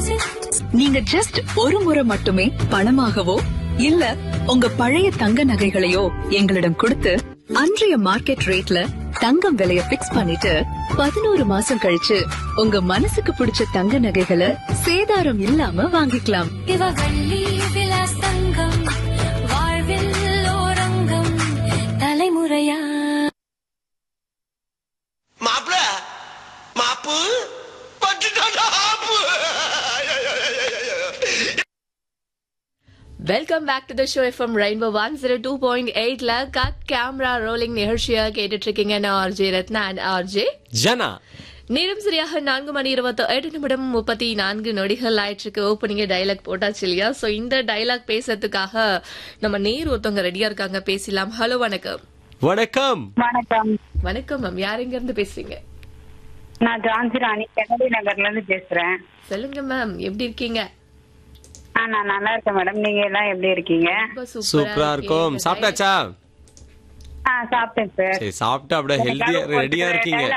நீங்க ஜஸ்ட் ஒரு முறை மட்டுமே பணமாகவோ இல்ல உங்க பழைய தங்க நகைகளையோ எங்களிடம் கொடுத்து அன்றைய மார்க்கெட் ரேட்ல தங்கம் விலைய பிக்ஸ் பண்ணிட்டு பதினோரு மாசம் கழிச்சு உங்க மனசுக்கு பிடிச்ச தங்க நகைகளை சேதாரம் இல்லாம வாங்கிக்கலாம் இவகள்ளி விலாஸ் தங்கம் வாழ்வில் ஓரங்கம் தலைமுறையா மாப்பிள மாப்பு பட்டுட்டாடா ஆப்பு welcome back to the show FM rainbow one zero two point எயிட்ல கட் கேமரா ரோலிங் நிகழ்ச்சியா கேட்டுட்டு இருக்கீங்க நான் RJ Ratna and RJ Jana நேரம் சரியாக நான்கு மணி இருபத்தி எட்டு நிமிடம் முப்பத்தி நான்கு நொடிகள் ஆயிற்றுக்கு ஓப்பனிங்க டைலாக் போட்டாச்சு இல்லையா சோ இந்த டைலாக் பேசுறதுக்காக நம்ம நேர் ஒருத்தவங்க ரெடியா இருக்காங்க பேசலாம் ஹலோ வணக்கம் வணக்கம் வணக்கம் வணக்கம் மேம் யார் எங்க இருந்து பேசுறீங்க நான் ஜான்சி ராணி கென்னடி நகர்ல இருந்து பேசுறேன் சொல்லுங்க மேம் எப்படி இருக்கீங்க ஆ நான் நல்லா இருக்கேன் மேடம் நீங்க எல்லாம் எப்படி இருக்கீங்க ரொம்ப சூப்பரா இருக்கும் இருக்கேன். சாப்பிட்டாச்சா ஆ சாப்பிட்டேன் சார் சரி சாப்பிட்டு அப்படியே ஹெல்தியா ரெடியா இருக்கீங்க